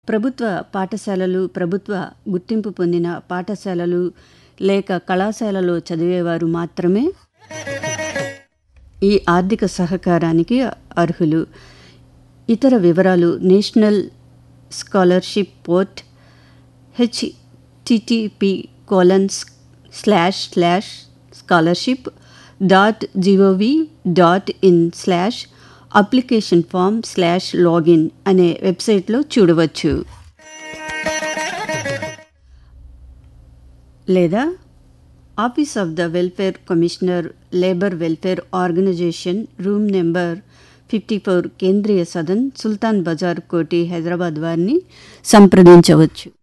ప్రభుత్వ పాఠశాలలు ప్రభుత్వ గుర్తింపు పొందిన పాఠశాలలు లేక కళాశాలలో చదివేవారు మాత్రమే ఈ ఆర్థిక సహకారానికి అర్హులు ఇతర వివరాలు national scholarship portal HTTP colon slash slash scholarship dot GOV dot in slash application form slash login అనే వెబ్సైట్లో చూడవచ్చు లేదా office of the welfare commissioner labour welfare organisation room number fifty four Kendriya Sadan సుల్తాన్ బజార్ కోటి హైదరాబాద్ వారిని సంప్రదించవచ్చు